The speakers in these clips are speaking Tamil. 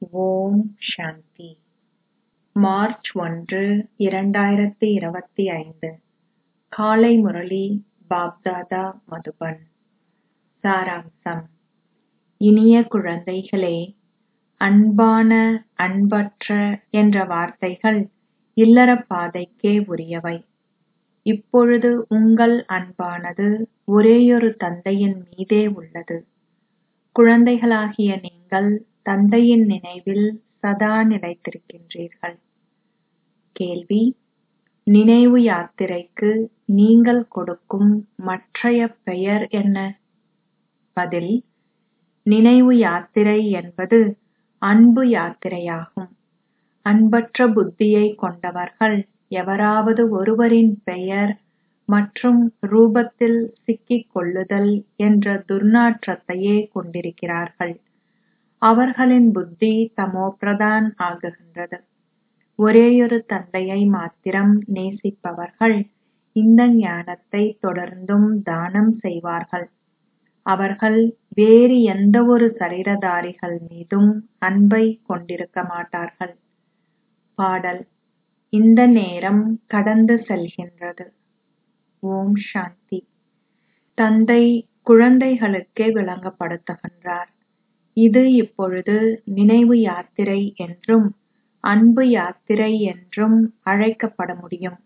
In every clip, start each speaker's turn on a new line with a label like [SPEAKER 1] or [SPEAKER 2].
[SPEAKER 1] ஓம் சாந்தி மார்ச் ஒன்று இரண்டாயிரத்து இருபத்தி ஐந்து காலை முரளி பாப்தாதா மதுபன் சாராம்சம் இனிய குழந்தைகளே அன்பான அன்பற்ற என்ற வார்த்தைகள் இல்லறப் பாதைக்கே உரியவை இப்பொழுது உங்கள் அன்பானது ஒரேயொரு தந்தையின் மீதே உள்ளது குழந்தைகளாகிய நீங்கள் தந்தையின் நினைவில் சதா நிலைத்திருக்கின்றீர்கள் கேள்வி நினைவு யாத்திரைக்கு நீங்கள் கொடுக்கும் மற்றைய பெயர் என்ன பதில் நினைவு யாத்திரை என்பது அன்பு யாத்திரையாகும் அன்பற்ற புத்தியைக் கொண்டவர்கள் எவராவது ஒருவரின் பெயர் மற்றும் ரூபத்தில் சிக்கிக் கொள்ளுதல் என்ற துர்நாற்றத்தையே கொண்டிருக்கிறார்கள் அவர்களின் புத்தி தமோபிரதான் ஆகுகின்றது ஒரேயொரு தந்தையை மாத்திரம் நேசிப்பவர்கள் இந்த ஞானத்தை தொடர்ந்தும் தானம் செய்வார்கள் அவர்கள் வேறு எந்தவொரு சரீரதாரிகள் மீதும் அன்பை கொண்டிருக்க மாட்டார்கள் பாடல் இந்த நேரம் கடந்து செல்கின்றது ஓம் சாந்தி தந்தை குழந்தைகளுக்கே விளங்கப்படுத்துகின்றார் இது இப்பொழுது நினைவு யாத்திரை என்றும் அன்பு யாத்திரை என்றும் அழைக்கப்பட முடியும்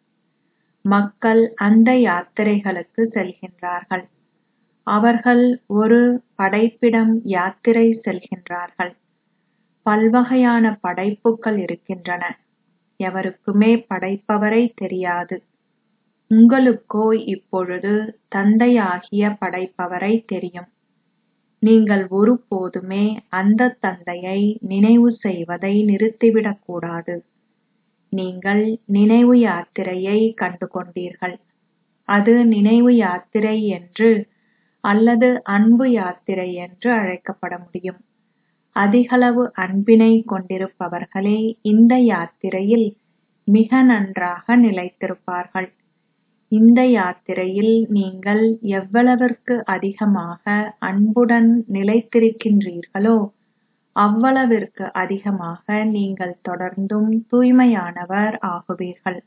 [SPEAKER 1] மக்கள் அந்த யாத்திரைகளுக்கு செல்கின்றார்கள் அவர்கள் ஒரு படைப்பிடம் யாத்திரை செல்கின்றார்கள் பல்வகையான படைப்புகள் இருக்கின்றன எவருக்குமே படைப்பவரை தெரியாது உங்களுக்கோ இப்பொழுது தந்தையாகிய படைப்பவரை தெரியும் நீங்கள் ஒருபோதுமே அந்த தந்தையை நினைவு செய்வதை நிறுத்திவிடக் கூடாது நீங்கள் நினைவு யாத்திரையை கண்டு கொண்டீர்கள் அது நினைவு யாத்திரை என்று அல்லது அன்பு யாத்திரை என்று அழைக்கப்பட முடியும் அதிகளவு அன்பினை கொண்டிருப்பவர்களே இந்த யாத்திரையில் மிக நன்றாக நிலைத்திருப்பார்கள் இந்த யாத்திரையில் நீங்கள் எவ்வளவிற்கு அதிகமாக அன்புடன் நிலைத்திருக்கின்றீர்களோ அவ்வளவிற்கு அதிகமாக நீங்கள் தொடர்ந்தும் தூய்மையானவர் ஆகுவீர்கள்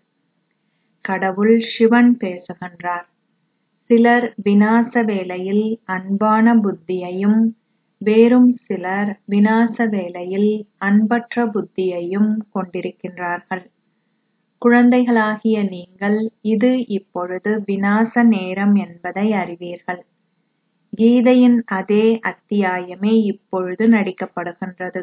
[SPEAKER 1] கடவுள் சிவன் பேசுகின்றார் சிலர் விநாச வேளையில் அன்பான புத்தியையும் வேறும் சிலர் விநாச வேளையில் அன்பற்ற புத்தியையும் கொண்டிருக்கின்றார்கள் குழந்தைகளாகிய நீங்கள் இது இப்பொழுது விநாச நேரம் என்பதை அறிவீர்கள் கீதையின் அதே அத்தியாயமே இப்பொழுது நடிக்கப்படுகின்றது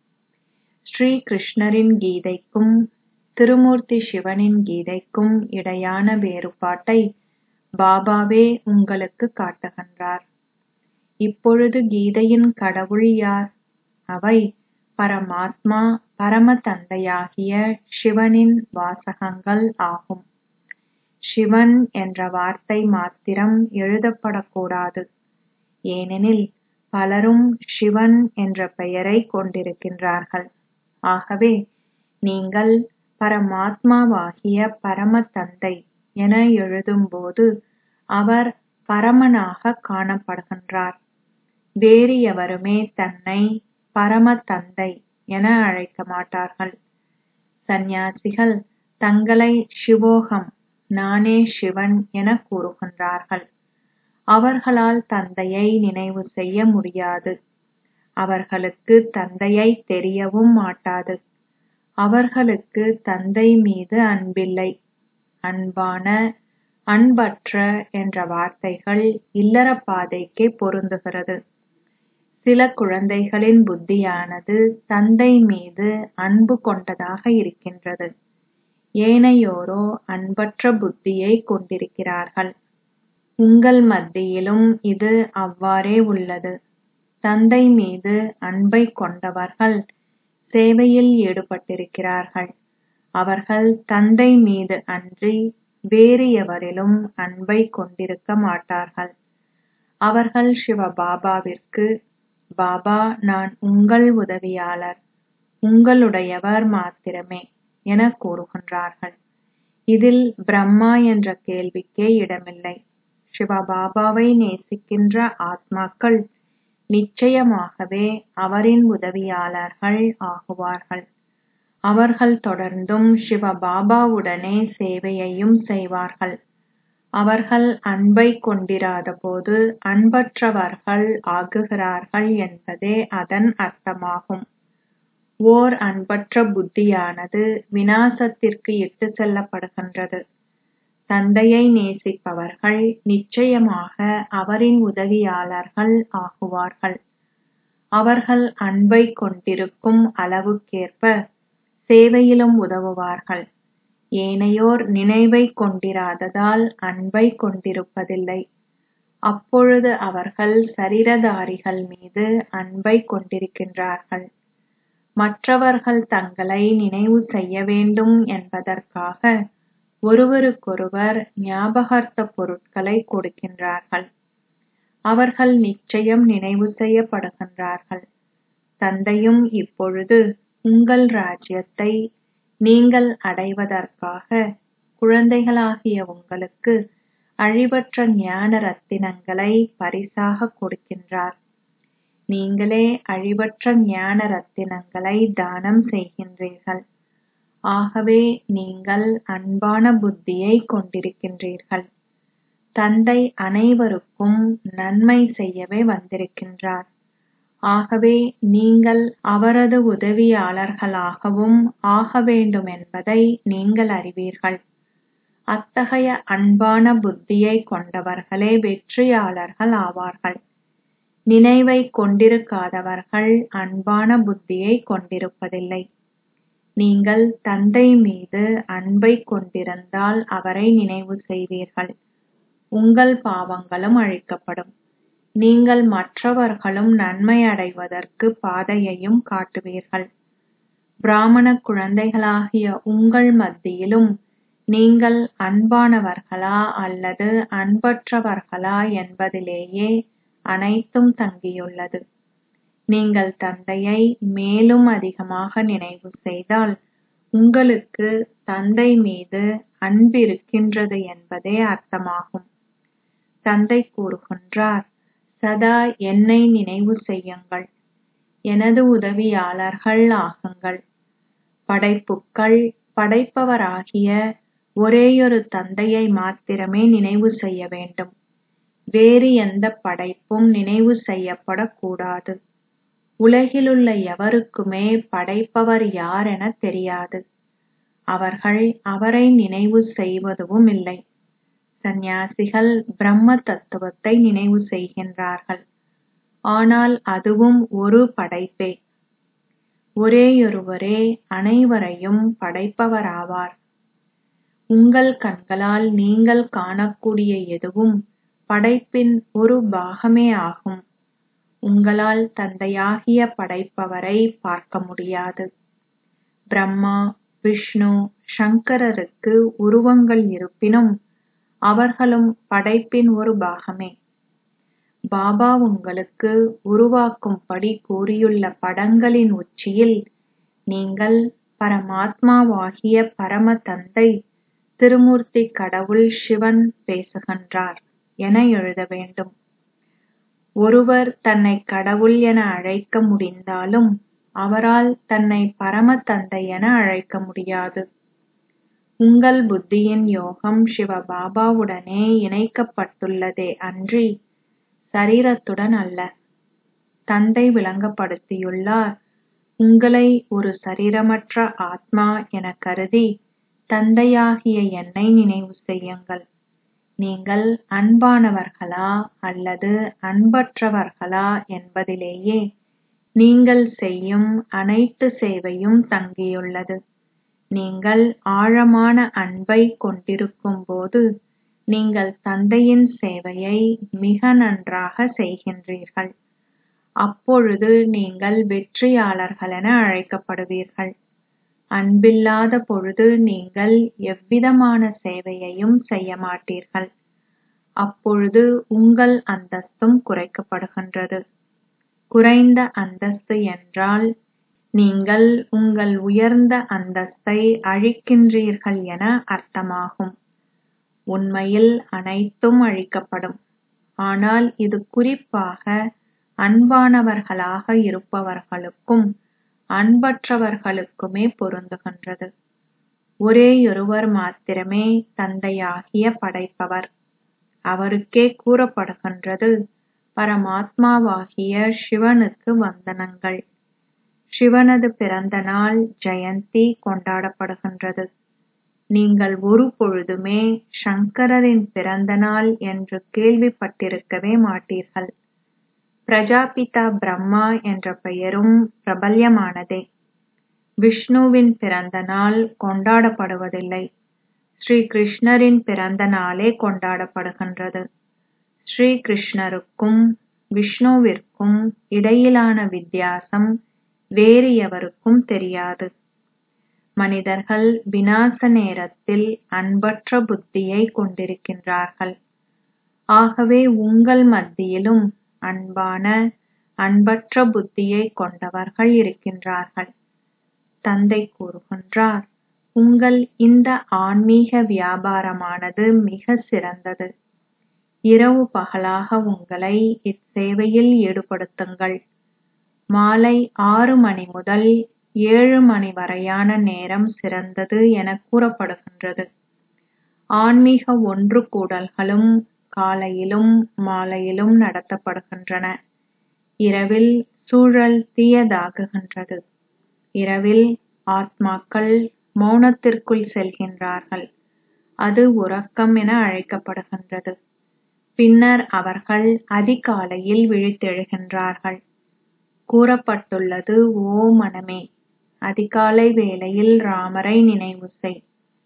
[SPEAKER 1] ஸ்ரீ கிருஷ்ணரின் கீதைக்கும் திருமூர்த்தி சிவனின் கீதைக்கும் இடையான வேறுபாட்டை பாபாவே உங்களுக்கு காட்டுகின்றார் இப்பொழுது கீதையின் கடவுள் யார் அவை பரமாத்மா பரம தந்தையாகிய சிவனின் வாசகங்கள் ஆகும் சிவன் என்ற வார்த்தை மாத்திரம் எழுதப்படக்கூடாது ஏனெனில் பலரும் சிவன் என்ற பெயரை கொண்டிருக்கின்றார்கள் ஆகவே நீங்கள் பரமாத்மாவாகிய பரம தந்தை என எழுதும்போது அவர் பரமனாக காணப்படுகின்றார் வேறு எவருமே தன்னை பரம தந்தை என அழைக்க மாட்டார்கள் சந்நியாசிகள் தங்களை சிவோகம் நானே சிவன் என கூறுகின்றார்கள் அவர்களால் தந்தையை நினைவு செய்ய முடியாது அவர்களுக்கு தந்தையை தெரியவும் மாட்டாது அவர்களுக்கு தந்தை மீது அன்பில்லை அன்பான அன்பற்ற என்ற வார்த்தைகள் இல்லறப் பாதைக்கே பொருந்துகிறது சில குழந்தைகளின் புத்தியானது தந்தை மீது அன்பு கொண்டதாக இருக்கின்றது ஏனையோரோ அன்பற்ற புத்தியை கொண்டிருக்கிறார்கள் உங்கள் மத்தியிலும் இது அவ்வாறே உள்ளது தந்தை மீது அன்பை கொண்டவர்கள் சேவையில் ஈடுபட்டிருக்கிறார்கள் அவர்கள் தந்தை மீது அன்றி வேறு எவரிலும் அன்பை கொண்டிருக்க மாட்டார்கள் அவர்கள் சிவபாபாவிற்கு பாபா நான் உங்கள் உதவியாளர் உங்களுடையவர் மாத்திரமே என கூறுகின்றார்கள் இதில் பிரம்மா என்ற கேள்விக்கே இடமில்லை சிவபாபாவை நேசிக்கின்ற ஆத்மாக்கள் நிச்சயமாகவே அவரின் உதவியாளர்கள் ஆகுவார்கள் அவர்கள் தொடர்ந்தும் சிவபாபாவுடனே சேவையையும் செய்வார்கள் அவர்கள் அன்பை கொண்டிராதபோது அன்பற்றவர்கள் ஆகுகிறார்கள் என்பதே அதன் அர்த்தமாகும் ஓர் அன்பற்ற புத்தியானது விநாசத்திற்கு இட்டு செல்லப்படுகின்றது தந்தையை நேசிப்பவர்கள் நிச்சயமாக அவரின் உதவியாளர்கள் ஆகுவார்கள் அவர்கள் அன்பை கொண்டிருக்கும் அளவுக்கேற்ப சேவையிலும் உதவுவார்கள் ஏனையோர் நினைவை கொண்டிராததால் அன்பை கொண்டிருப்பதில்லை அப்பொழுது அவர்கள் சரீரதாரிகள் மீது அன்பை கொண்டிருக்கின்றார்கள் மற்றவர்கள் தங்களை நினைவு செய்ய வேண்டும் என்பதற்காக ஒருவருக்கொருவர் ஞாபகார்த்த பொருட்களை கொடுக்கின்றார்கள் அவர்கள் நிச்சயம் நினைவு செய்யப்படுகின்றார்கள் தந்தையும் இப்பொழுது உங்கள் ராஜ்யத்தை நீங்கள் அடைவதற்காக குழந்தைகளாகிய உங்களுக்கு அழிவற்ற ஞான ரத்தினங்களை பரிசாக கொடுக்கின்றார் நீங்களே அழிவற்ற ஞான ரத்தினங்களை தானம் செய்கின்றீர்கள் ஆகவே நீங்கள் அன்பான புத்தியை கொண்டிருக்கின்றீர்கள் தந்தை அனைவருக்கும் நன்மை செய்யவே வந்திருக்கின்றார் ஆகவே நீங்கள் அவரது உதவியாளர்களாகவும் ஆக வேண்டும் என்பதை நீங்கள் அறிவீர்கள் அத்தகைய அன்பான புத்தியை கொண்டவர்களே வெற்றியாளர்கள் ஆவார்கள் நினைவை கொண்டிருக்காதவர்கள் அன்பான புத்தியை கொண்டிருப்பதில்லை நீங்கள் தந்தை மீது அன்பை கொண்டிருந்தால் அவரை நினைவு செய்வீர்கள் உங்கள் பாவங்களும் அழிக்கப்படும் நீங்கள் மற்றவர்களும் நன்மை அடைவதற்கு பாதையையும் காட்டுவீர்கள் பிராமண குழந்தைகளாகிய உங்கள் மத்தியிலும் நீங்கள் அன்பானவர்களா அல்லது அன்பற்றவர்களா என்பதிலேயே அனைத்தும் தங்கியுள்ளது நீங்கள் தந்தையை மேலும் அதிகமாக நினைவு செய்தால் உங்களுக்கு தந்தை மீது அன்பிருக்கின்றது என்பதே அர்த்தமாகும் தந்தை கூறுகின்றார் சதா என்னை நினைவு செய்யுங்கள் எனது உதவியாளர்கள் ஆகுங்கள் படைப்புக்கள் படைப்பவராகிய ஒரேயொரு தந்தையை மாத்திரமே நினைவு செய்ய வேண்டும் வேறு எந்த படைப்பும் நினைவு செய்யப்படக்கூடாது உலகிலுள்ள எவருக்குமே படைப்பவர் யார் என தெரியாது அவர்கள் அவரை நினைவு செய்வதும் இல்லை சந்நியாசிகள் பிரம்ம தத்துவத்தை நினைவு செய்கின்றார்கள் ஆனால் அதுவும் ஒரு படைப்பே ஒரேயொருவரே அனைவரையும் படைப்பவராவார் உங்கள் கண்களால் நீங்கள் காணக்கூடிய எதுவும் படைப்பின் ஒரு பாகமே ஆகும் உங்களால் தந்தையாகிய படைப்பவரை பார்க்க முடியாது பிரம்மா விஷ்ணு சங்கரருக்கு உருவங்கள் இருப்பினும் அவர்களும் படைப்பின் ஒரு பாகமே பாபா உங்களுக்கு உருவாக்கும்படி கூறியுள்ள படங்களின் உச்சியில் நீங்கள் பரமாத்மாவாகிய பரம தந்தை திருமூர்த்தி கடவுள் சிவன் பேசுகின்றார் என எழுத வேண்டும் ஒருவர் தன்னை கடவுள் என அழைக்க முடிந்தாலும் அவரால் தன்னை பரம தந்தை என அழைக்க முடியாது உங்கள் புத்தியின் யோகம் சிவ பாபாவுடனே இணைக்கப்பட்டுள்ளதே அன்றி சரீரத்துடன் அல்ல தந்தை விளங்கப்படுத்தியுள்ளார் உங்களை ஒரு சரீரமற்ற ஆத்மா என கருதி தந்தையாகிய என்னை நினைவு செய்யுங்கள் நீங்கள் அன்பானவர்களா அல்லது அன்பற்றவர்களா என்பதிலேயே நீங்கள் செய்யும் அனைத்து சேவையும் தங்கியுள்ளது நீங்கள் ஆழமான அன்பை கொண்டிருக்கும்போது நீங்கள் தந்தையின் சேவையை மிக நன்றாக செய்கின்றீர்கள் அப்பொழுது நீங்கள் வெற்றியாளர்களென அழைக்கப்படுவீர்கள் அன்பில்லாத பொழுது நீங்கள் எவ்விதமான சேவையையும் செய்ய மாட்டீர்கள் அப்பொழுது உங்கள் அந்தஸ்தும் குறைக்கப்படுகின்றது குறைந்த அந்தஸ்து என்றால் நீங்கள் உங்கள் உயர்ந்த அந்தஸ்தை அழிக்கின்றீர்கள் என அர்த்தமாகும் உண்மையில் அனைத்தும் அழிக்கப்படும் ஆனால் இது குறிப்பாக அன்பானவர்களாக இருப்பவர்களுக்கும் அன்பற்றவர்களுக்குமே பொருந்துகின்றது ஒரேயொருவர் மாத்திரமே தந்தையாகிய படைப்பவர் அவருக்கே கூறப்படுகின்றது பரமாத்மாவாகிய சிவனுக்கு வந்தனங்கள் சிவனது பிறந்த நாள் ஜெயந்தி கொண்டாடப்படுகின்றது நீங்கள் ஒரு பொழுதுமே சங்கரரின் பிறந்த நாள் என்று கேள்விப்பட்டிருக்கவே மாட்டீர்கள் பிரஜாபிதா பிரம்மா என்ற பெயரும் பிரபல்யமானதே விஷ்ணுவின் பிறந்த நாள் கொண்டாடப்படுவதில்லை ஸ்ரீ கிருஷ்ணரின் பிறந்த நாளே கொண்டாடப்படுகின்றது ஸ்ரீ கிருஷ்ணருக்கும் விஷ்ணுவிற்கும் இடையிலான வித்தியாசம் வேறு எவருக்கும் தெரியாது மனிதர்கள் விநாச நேரத்தில் அன்பற்ற புத்தியை கொண்டிருக்கின்றார்கள் ஆகவே உங்கள் மத்தியிலும் அன்பான அன்பற்ற புத்தியை கொண்டவர்கள் இருக்கின்றார்கள் தந்தை கூறுகின்றார் உங்கள் இந்த ஆன்மீக வியாபாரமானது மிக சிறந்தது இரவு பகலாக உங்களை இச்சேவையில் ஈடுபடுத்துங்கள் மாலை ஆறு மணி முதல் ஏழு மணி வரையான நேரம் சிறந்தது என கூறப்படுகின்றது ஆன்மீக ஒன்று கூடல்களும் காலையிலும் மாலையிலும் நடத்தப்படுகின்றன இரவில் சூழல் தீயதாகுகின்றது இரவில் ஆத்மாக்கள் மௌனத்திற்குள் செல்கின்றார்கள் அது உறக்கம் என அழைக்கப்படுகின்றது பின்னர் அவர்கள் அதிகாலையில் விழித்தெழுகின்றார்கள் கூறப்பட்டுள்ளது ஓ மனமே அதிகாலை வேளையில் ராமரை நினைவு செய்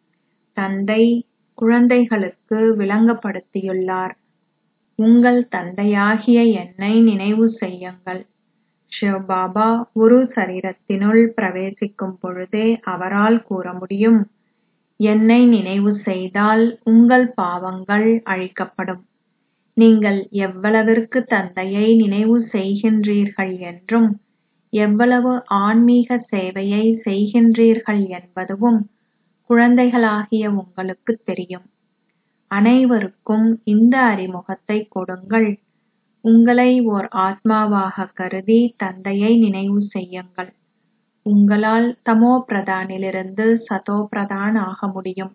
[SPEAKER 1] தந்தை குழந்தைகளுக்கு விளங்கப்படுத்தியுள்ளார் உங்கள் தந்தையாகிய என்னை நினைவு செய்யுங்கள் சிவபாபா ஒரு சரீரத்தினுள் பிரவேசிக்கும் பொழுதே அவரால் கூற முடியும் என்னை நினைவு செய்தால் உங்கள் பாவங்கள் அழிக்கப்படும் நீங்கள் எவ்வளவிற்கு தந்தையை நினைவு செய்கின்றீர்கள் என்றும் எவ்வளவு ஆன்மீக சேவையை செய்கின்றீர்கள் என்பதுவும் குழந்தைகளாகிய உங்களுக்கு தெரியும் அனைவருக்கும் இந்த அறிமுகத்தை கொடுங்கள் உங்களை ஓர் ஆத்மாவாக கருதி தந்தையை நினைவு செய்யுங்கள் உங்களால் தமோ பிரதானிலிருந்து சதோ பிரதான் ஆக முடியும்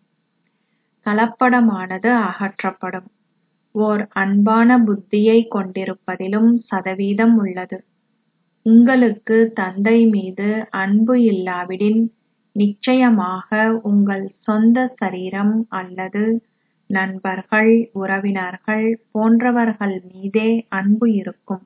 [SPEAKER 1] கலப்படமானது அகற்றப்படும் ஓர் அன்பான புத்தியை கொண்டிருப்பதிலும் சதவீதம் உள்ளது உங்களுக்கு தந்தை மீது அன்பு இல்லாவிடின் நிச்சயமாக உங்கள் சொந்த சரீரம் அல்லது நண்பர்கள் உறவினர்கள் போன்றவர்கள் மீதே அன்பு இருக்கும்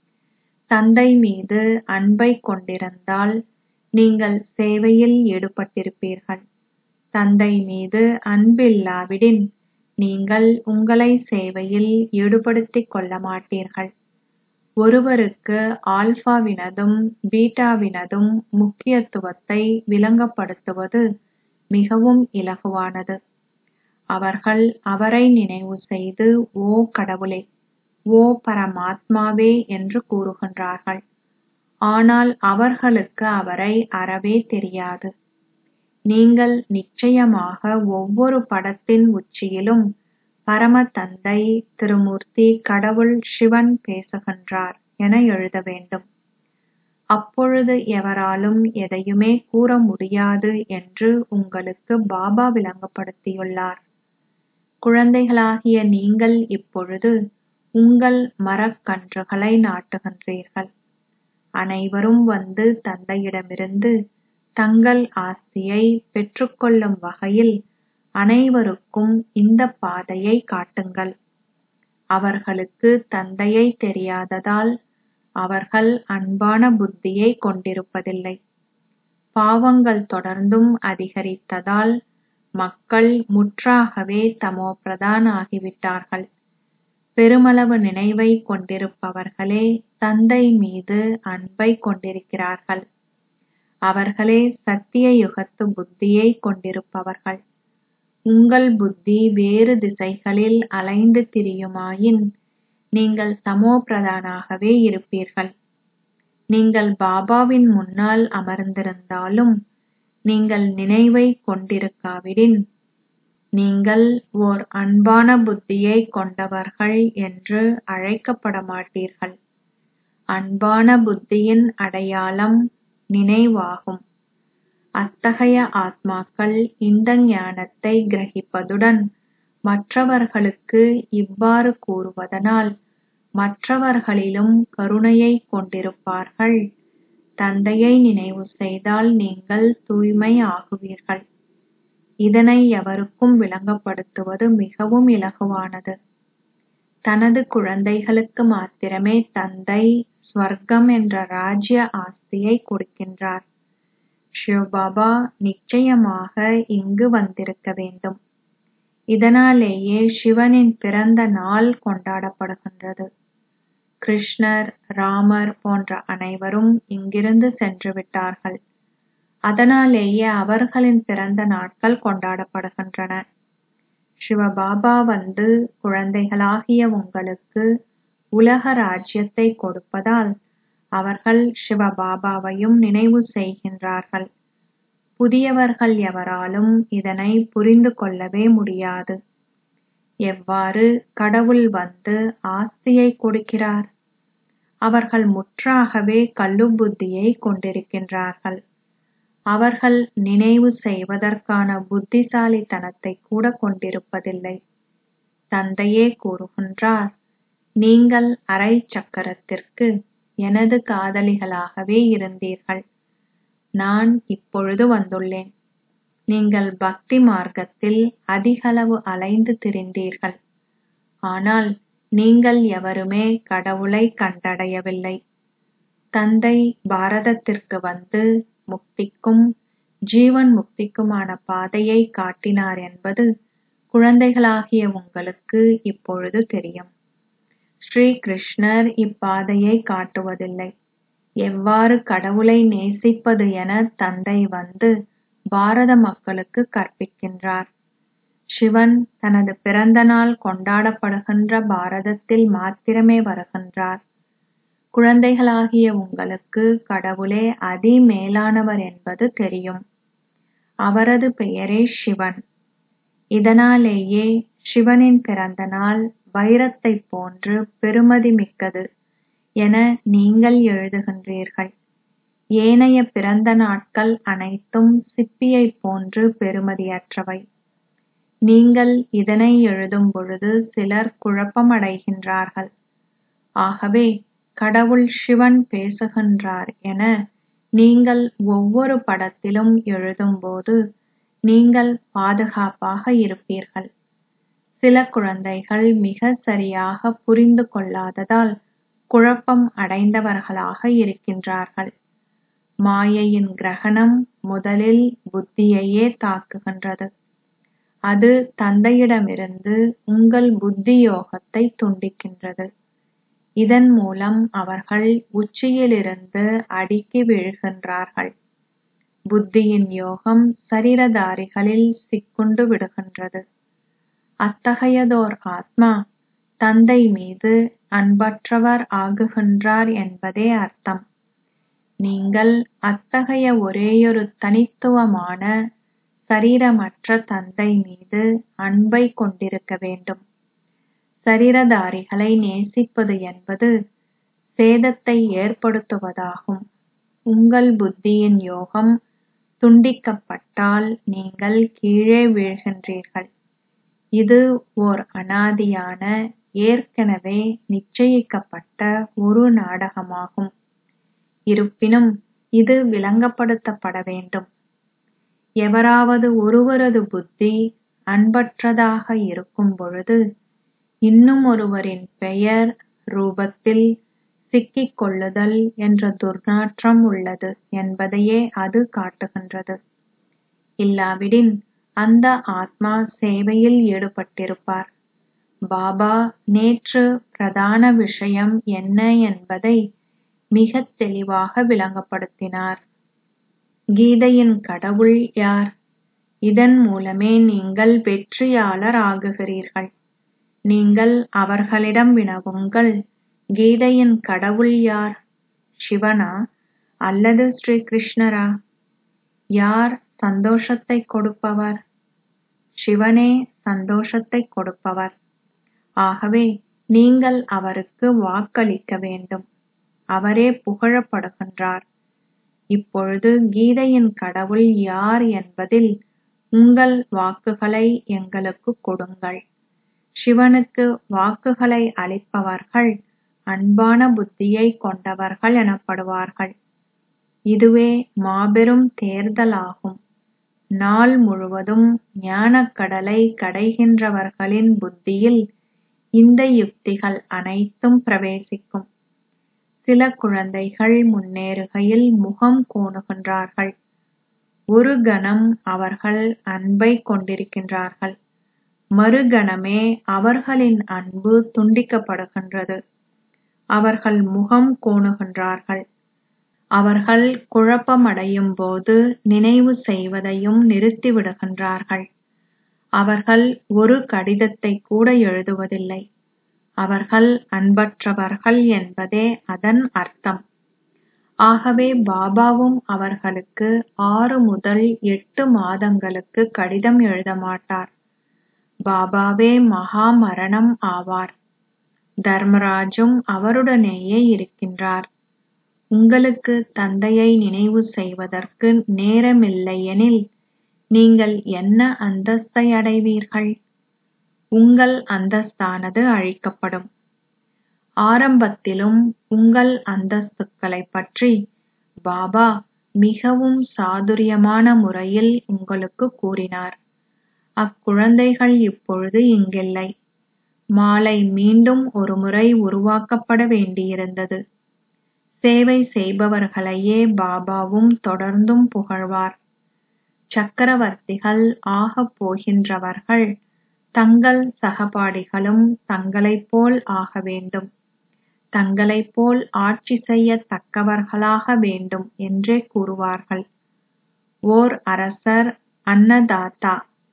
[SPEAKER 1] தந்தை மீது அன்பை கொண்டிருந்தால் நீங்கள் சேவையில் ஈடுபட்டிருப்பீர்கள் தந்தை மீது அன்பில்லாவிடின் நீங்கள் உங்களை சேவையில் ஈடுபடுத்திக் கொள்ள மாட்டீர்கள் ஒருவருக்கு ஆல்பாவினதும் பீட்டாவினதும் முக்கியத்துவத்தை விளங்கப்படுத்துவது மிகவும் இலகுவானது அவர்கள் அவரை நினைவு செய்து ஓ கடவுளே ஓ பரமாத்மாவே என்று கூறுகின்றார்கள் ஆனால் அவர்களுக்கு அவரை அறவே தெரியாது நீங்கள் நிச்சயமாக ஒவ்வொரு படத்தின் உச்சியிலும் பரம தந்தை திருமூர்த்தி கடவுள் சிவன் பேசுகின்றார் என எழுத வேண்டும் அப்பொழுது எவராலும் எதையுமே கூற முடியாது என்று உங்களுக்கு பாபா விளங்கப்படுத்தியுள்ளார் குழந்தைகளாகிய நீங்கள் இப்பொழுது உங்கள் மரக்கன்றுகளை நாட்டுகின்றீர்கள் அனைவரும் வந்து தந்தையிடமிருந்து தங்கள் ஆஸ்தியை பெற்றுக்கொள்ளும் வகையில் அனைவருக்கும் இந்த பாதையை காட்டுங்கள் அவர்களுக்கு தந்தையை தெரியாததால் அவர்கள் அன்பான புத்தியை கொண்டிருப்பதில்லை பாவங்கள் தொடர்ந்தும் அதிகரித்ததால் மக்கள் முற்றாகவே தமோ பிரதான் ஆகிவிட்டார்கள் பெருமளவு நினைவை கொண்டிருப்பவர்களே தந்தை மீது அன்பை கொண்டிருக்கிறார்கள் அவர்களே சத்திய யுகத்து புத்தியை கொண்டிருப்பவர்கள் உங்கள் புத்தி வேறு திசைகளில் அலைந்து திரியுமாயின் நீங்கள் தமோ பிரதானாகவே இருப்பீர்கள் நீங்கள் பாபாவின் முன்னால் அமர்ந்திருந்தாலும் நீங்கள் நினைவை கொண்டிருக்காவிடின் நீங்கள் ஓர் அன்பான புத்தியை கொண்டவர்கள் என்று அழைக்கப்பட மாட்டீர்கள் அன்பான புத்தியின் அடையாளம் நினைவாகும் அத்தகைய ஆத்மாக்கள் இந்த ஞானத்தை கிரகிப்பதுடன் மற்றவர்களுக்கு இவ்வாறு கூறுவதனால் மற்றவர்களிலும் கருணையைக் கொண்டிருப்பார்கள் தந்தையை நினைவு செய்தால் நீங்கள் தூய்மை ஆகுவீர்கள் இதனை எவருக்கும் விளங்கப்படுத்துவது மிகவும் இலகுவானது தனது குழந்தைகளுக்கு மாத்திரமே தந்தை ஸ்வர்க்கம் என்ற ராஜ்ய ஆஸ்தியை கொடுக்கின்றார் சிவபாபா நிச்சயமாக இங்கு வந்திருக்க வேண்டும் இதனாலேயே சிவனின் பிறந்த நாள் கொண்டாடப்படுகின்றது கிருஷ்ணர் ராமர் போன்ற அனைவரும் இங்கிருந்து சென்று விட்டார்கள் அதனாலேயே அவர்களின் பிறந்த நாட்கள் கொண்டாடப்படுகின்றன சிவபாபா வந்து குழந்தைகளாகிய உங்களுக்கு உலக ராஜ்யத்தை கொடுப்பதால் அவர்கள் சிவபாபாவையும் நினைவு செய்கின்றார்கள் புதியவர்கள் எவராலும் இதனை புரிந்து கொள்ளவே முடியாது எவ்வாறு கடவுள் வந்து ஆஸ்தியை கொடுக்கிறார் அவர்கள் முற்றாகவே கல்லுப்புத்தியை கொண்டிருக்கின்றார்கள் அவர்கள் நினைவு செய்வதற்கான புத்திசாலித்தனத்தை கூட கொண்டிருப்பதில்லை தந்தையே கூறுகின்றார் நீங்கள் அரை சக்கரத்திற்கு எனது காதலிகளாகவே இருந்தீர்கள் நான் இப்பொழுது வந்துள்ளேன் நீங்கள் பக்தி மார்க்கத்தில் அதிகளவு அலைந்து திரிந்தீர்கள் ஆனால் நீங்கள் எவருமே கடவுளை கண்டடையவில்லை தந்தை பாரதத்திற்கு வந்து முக்திக்கும் ஜீவன் முக்திக்குமான பாதையை காட்டினார் என்பது குழந்தைகளாகிய உங்களுக்கு இப்பொழுது தெரியும் ஸ்ரீ கிருஷ்ணர் இப்பாதையை காட்டுவதில்லை எவ்வாறு கடவுளை நேசிப்பது என தந்தை வந்து பாரத மக்களுக்கு கற்பிக்கின்றார் சிவன் தனது பிறந்த நாள் கொண்டாடப்படுகின்ற பாரதத்தில் மாத்திரமே வருகின்றார் குழந்தைகளாகிய உங்களுக்கு கடவுளே அதி மேலானவர் என்பது தெரியும் அவரது பெயரே சிவன் இதனாலேயே சிவனின் பிறந்த நாள் வைரத்தைப் போன்று பெருமதி மிக்கது என நீங்கள் எழுதுகின்றீர்கள் ஏனைய பிறந்த நாட்கள் அனைத்தும் சிப்பியைப் போன்று பெறுமதியற்றவை நீங்கள் இதனை எழுதும் பொழுது சிலர் குழப்பமடைகின்றார்கள் ஆகவே கடவுள் சிவன் பேசுகின்றார் என நீங்கள் ஒவ்வொரு படத்திலும் எழுதும்போது நீங்கள் பாதுகாப்பாக இருப்பீர்கள் சில குழந்தைகள் மிக சரியாக புரிந்து கொள்ளாததால் குழப்பம் அடைந்தவர்களாக இருக்கின்றார்கள் மாயையின் கிரகணம் முதலில் புத்தியையே தாக்குகின்றது அது தந்தையிடமிருந்து உங்கள் புத்தி யோகத்தை துண்டிக்கின்றது இதன் மூலம் அவர்கள் உச்சியிலிருந்து அடிக்கி வீழ்கின்றார்கள் புத்தியின் யோகம் சரீரதாரிகளில் சிக்குண்டு விடுகின்றது அத்தகையதோர் ஆத்மா தந்தை மீது அன்பற்றவர் ஆகுகின்றார் என்பதே அர்த்தம் நீங்கள் அத்தகைய ஒரேயொரு தனித்துவமான சரீரமற்ற தந்தை மீது அன்பை கொண்டிருக்க வேண்டும் சரீரதாரிகளை நேசிப்பது என்பது சேதத்தை ஏற்படுத்துவதாகும் உங்கள் புத்தியின் யோகம் துண்டிக்கப்பட்டால் நீங்கள் கீழே வீழ்கின்றீர்கள் இது ஓர் அனாதியான ஏற்கனவே நிச்சயிக்கப்பட்ட ஒரு நாடகமாகும் இருப்பினும் இது விளங்கப்படுத்தப்பட வேண்டும் எவராவது ஒருவரது புத்தி அன்பற்றதாக இருக்கும் பொழுது இன்னும் ஒருவரின் பெயர் ரூபத்தில் சிக்கிக் கொள்ளுதல் என்ற துர்நாற்றம் உள்ளது என்பதையே அது காட்டுகின்றது இல்லாவிடின் அந்த ஆத்மா சேவையில் ஈடுபட்டிருப்பார் பாபா நேற்று பிரதான விஷயம் என்ன என்பதை மிகத் தெளிவாக விளங்கப்படுத்தினார் கீதையின் கடவுள் யார் இதன் மூலமே நீங்கள் வெற்றியாளர் ஆகுகிறீர்கள் நீங்கள் அவர்களிடம் வினவுங்கள் கீதையின் கடவுள் யார் சிவனா அல்லது ஸ்ரீ கிருஷ்ணரா யார் சந்தோஷத்தை கொடுப்பவர் சிவனே சந்தோஷத்தை கொடுப்பவர் ஆகவே நீங்கள் அவருக்கு வாக்களிக்க வேண்டும் அவரே புகழப்படுகின்றார் இப்பொழுது கீதையின் கடவுள் யார் என்பதில் உங்கள் வாக்குகளை எங்களுக்கு கொடுங்கள் சிவனுக்கு வாக்குகளை அளிப்பவர்கள் அன்பான புத்தியை கொண்டவர்கள் எனப்படுவார்கள் இதுவே மாபெரும் தேர்தலாகும் நாள் முழுவதும் ஞானக்கடலை கடைகின்றவர்களின் புத்தியில் இந்த யுக்திகள் அனைத்தும் பிரவேசிக்கும் சில குழந்தைகள் முன்னேறுகையில் முகம் கோணுகின்றார்கள் ஒரு கணம் அவர்கள் அன்பை கொண்டிருக்கின்றார்கள் மறுகணமே அவர்களின் அன்பு துண்டிக்கப்படுகின்றது அவர்கள் முகம் கோணுகின்றார்கள் அவர்கள் குழப்பமடையும் போது நினைவு செய்வதையும் நிறுத்திவிடுகின்றார்கள் அவர்கள் ஒரு கடிதத்தை கூட எழுதுவதில்லை அவர்கள் அன்பற்றவர்கள் என்பதே அதன் அர்த்தம் ஆகவே பாபாவும் அவர்களுக்கு ஆறு முதல் எட்டு மாதங்களுக்கு கடிதம் எழுத மாட்டார் பாபாவே மகா மரணம் ஆவார் தர்மராஜும் அவருடனேயே இருக்கின்றார் உங்களுக்கு தந்தையை நினைவு செய்வதற்கு நேரமில்லையெனில் நீங்கள் என்ன அந்தஸ்தை அடைவீர்கள் உங்கள் அந்தஸ்தானது அழிக்கப்படும் ஆரம்பத்திலும் உங்கள் அந்தஸ்துக்களைப் பற்றி பாபா மிகவும் சாதுரியமான முறையில் உங்களுக்கு கூறினார் அக்குழந்தைகள் இப்பொழுது இங்கில்லை மாலை மீண்டும் ஒருமுறை உருவாக்கப்பட வேண்டியிருந்தது சேவை செய்பவர்களையே பாபாவும் தொடர்ந்தும் புகழ்வார் சக்கரவர்த்திகள் ஆகப் போகின்றவர்கள் தங்கள் சகபாடிகளும் தங்களைப் போல் ஆக வேண்டும் தங்களைப் போல் ஆட்சி செய்யத் தக்கவர்களாக வேண்டும் என்றே கூறுவார்கள் ஓர் அரசர் அன்னதாத்தா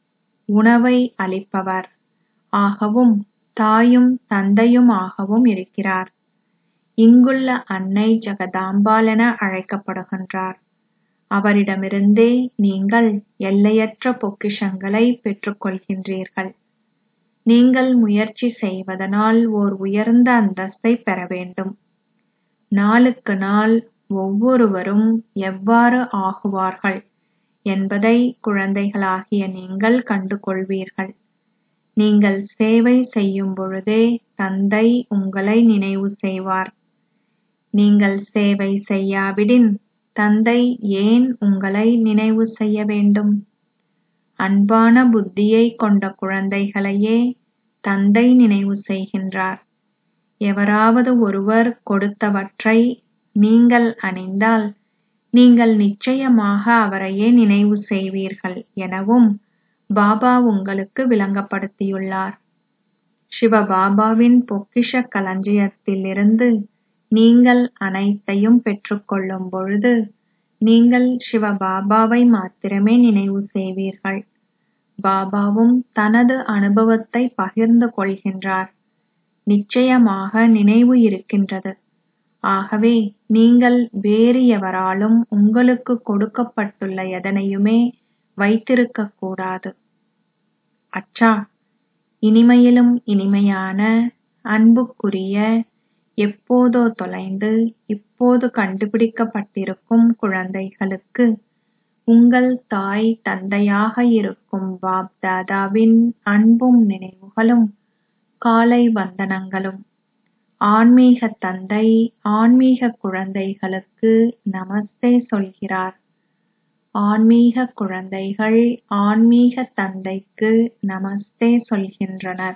[SPEAKER 1] உணவை அளிப்பவர் ஆகவும் தாயும் தந்தையுமாகவும் இருக்கிறார் இங்குள்ள அன்னை ஜெகதாம்பாள் என அழைக்கப்படுகின்றார் அவரிடமிருந்தே நீங்கள் எல்லையற்ற பொக்கிஷங்களை பெற்றுக்கொள்கின்றீர்கள் நீங்கள் முயற்சி செய்வதனால் ஓர் உயர்ந்த அந்தஸ்தை பெற வேண்டும் நாளுக்கு நாள் ஒவ்வொருவரும் எவ்வாறு ஆகுவார்கள் என்பதை குழந்தைகளாகிய நீங்கள் கண்டு கொள்வீர்கள் நீங்கள் சேவை செய்யும் பொழுதே தந்தை உங்களை நினைவு செய்வார் நீங்கள் சேவை செய்யாவிடின் தந்தை ஏன் உங்களை நினைவு செய்ய வேண்டும் அன்பான புத்தியை கொண்ட குழந்தைகளையே தந்தை நினைவு செய்கின்றார் எவராவது ஒருவர் கொடுத்தவற்றை நீங்கள் அணிந்தால் நீங்கள் நிச்சயமாக அவரையே நினைவு செய்வீர்கள் எனவும் பாபா உங்களுக்கு விளங்கப்படுத்தியுள்ளார் சிவபாபாவின் பொக்கிஷ களஞ்சியத்திலிருந்து நீங்கள் அனைத்தையும் பெற்றுக்கொள்ளும் பொழுது நீங்கள் சிவபாபாவை மாத்திரமே நினைவு செய்வீர்கள் பாபாவும் தனது அனுபவத்தை பகிர்ந்து கொள்கின்றார் நிச்சயமாக நினைவு இருக்கின்றது ஆகவே நீங்கள் வேறு எவராலும் உங்களுக்கு கொடுக்கப்பட்டுள்ள எதனையுமே வைத்திருக்கக் கூடாது அச்சா இனிமையிலும் இனிமையான அன்புக்குரிய எப்போதோ தொலைந்து இப்போது கண்டுபிடிக்கப்பட்டிருக்கும் குழந்தைகளுக்கு உங்கள் தாய் தந்தையாக இருக்கும் பாப் தாதாவின் அன்பும் நினைவுகளும் காலை வந்தனங்களும் ஆன்மீக தந்தை ஆன்மீக குழந்தைகளுக்கு நமஸ்தே சொல்கிறார் ஆன்மீக குழந்தைகள் ஆன்மீக தந்தைக்கு நமஸ்தே சொல்கின்றனர்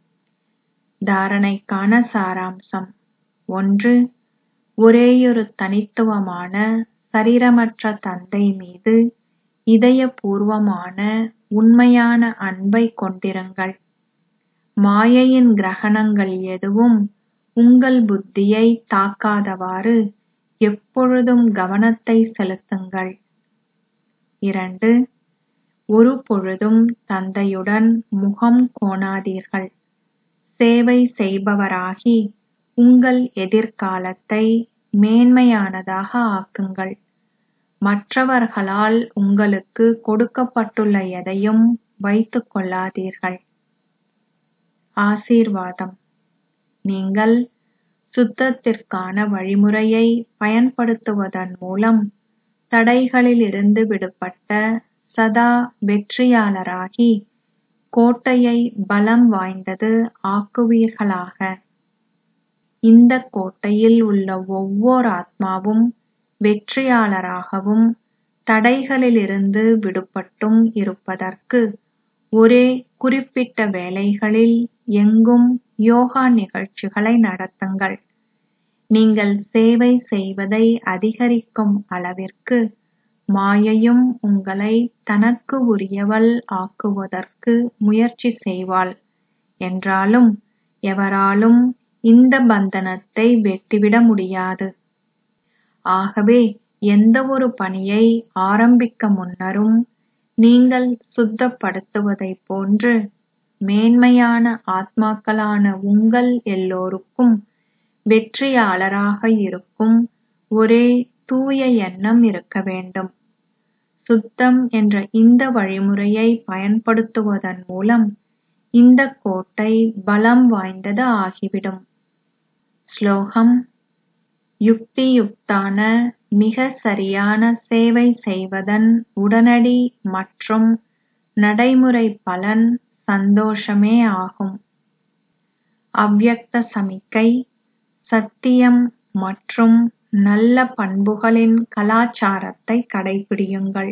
[SPEAKER 1] தாரணைக்கான சாராம்சம் ஒன்று ஒரேயொரு தனித்துவமான சரீரமற்ற தந்தை மீது இதயபூர்வமான உண்மையான அன்பை கொண்டிருங்கள் மாயையின் கிரகணங்கள் எதுவும் உங்கள் புத்தியை தாக்காதவாறு எப்பொழுதும் கவனத்தை செலுத்துங்கள் இரண்டு ஒரு பொழுதும் தந்தையுடன் முகம் கோணாதீர்கள் சேவை செய்பவராகி உங்கள் எதிர்காலத்தை மேன்மையானதாக ஆக்குங்கள் மற்றவர்களால் உங்களுக்கு கொடுக்கப்பட்டுள்ள எதையும் வைத்துக் கொள்ளாதீர்கள் ஆசீர்வாதம் நீங்கள் சுத்தத்திற்கான வழிமுறையை பயன்படுத்துவதன் மூலம் தடைகளிலிருந்து விடுபட்ட சதா வெற்றியாளராகி கோட்டையை பலம் வாய்ந்தது ஆக்குவீர்களாக இந்த கோட்டையில் உள்ள ஒவ்வொரு ஆத்மாவும் வெற்றியாளராகவும் தடைகளிலிருந்து விடுபட்டும் இருப்பதற்கு ஒரே குறிப்பிட்ட வேளைகளில் எங்கும் யோகா நிகழ்ச்சிகளை நடத்துங்கள் நீங்கள் சேவை செய்வதை அதிகரிக்கும் அளவிற்கு மாயையும் உங்களை தனக்கு உரியவள் ஆக்குவதற்கு முயற்சி செய்வாள் என்றாலும் எவராலும் இந்த பந்தனத்தை வெட்டிவிட முடியாது ஆகவே எந்தவொரு பணியை ஆரம்பிக்க முன்னரும் நீங்கள் சுத்தப்படுத்துவதைப் போன்று மேன்மையான ஆத்மாக்களான உங்கள் எல்லோருக்கும் வெற்றியாளராக இருக்கும் ஒரே தூய எண்ணம் இருக்க வேண்டும் சுத்தம் என்ற இந்த வழிமுறையை பயன்படுத்துவதன் மூலம் இந்த கோட்டை பலம் வாய்ந்தது ஆகிவிடும் ஸ்லோகம் யுக்தியுக்தான மிக சரியான சேவை செய்வதன் உடனடி மற்றும் நடைமுறை பலன் சந்தோஷமே ஆகும் அவ்யக்த சமிக்கை சத்தியம் மற்றும் நல்ல பண்புகளின் கலாச்சாரத்தை கடைபிடியுங்கள்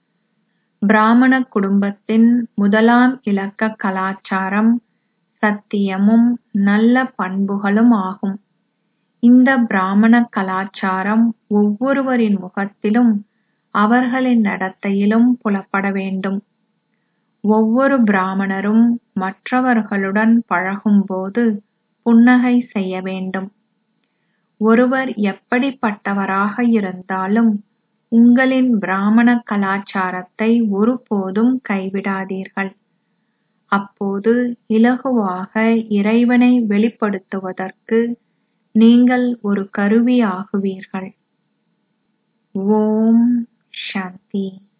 [SPEAKER 1] பிராமண குடும்பத்தின் முதலாம் இலக்க கலாச்சாரம் சத்தியமும் நல்ல பண்புகளும் ஆகும் இந்த பிராமண கலாச்சாரம் ஒவ்வொருவரின் முகத்திலும் அவர்களின் நடத்தையிலும் புலப்பட வேண்டும் ஒவ்வொரு பிராமணரும் மற்றவர்களுடன் பழகும்போது புன்னகை செய்ய வேண்டும் ஒருவர் எப்படிப்பட்டவராக இருந்தாலும் உங்களின் பிராமண கலாச்சாரத்தை ஒருபோதும் கைவிடாதீர்கள் அப்போது இலகுவாக இறைவனை வெளிப்படுத்துவதற்கு நீங்கள் ஒரு கருவி ஆகுவீர்கள் ஓம் சாந்தி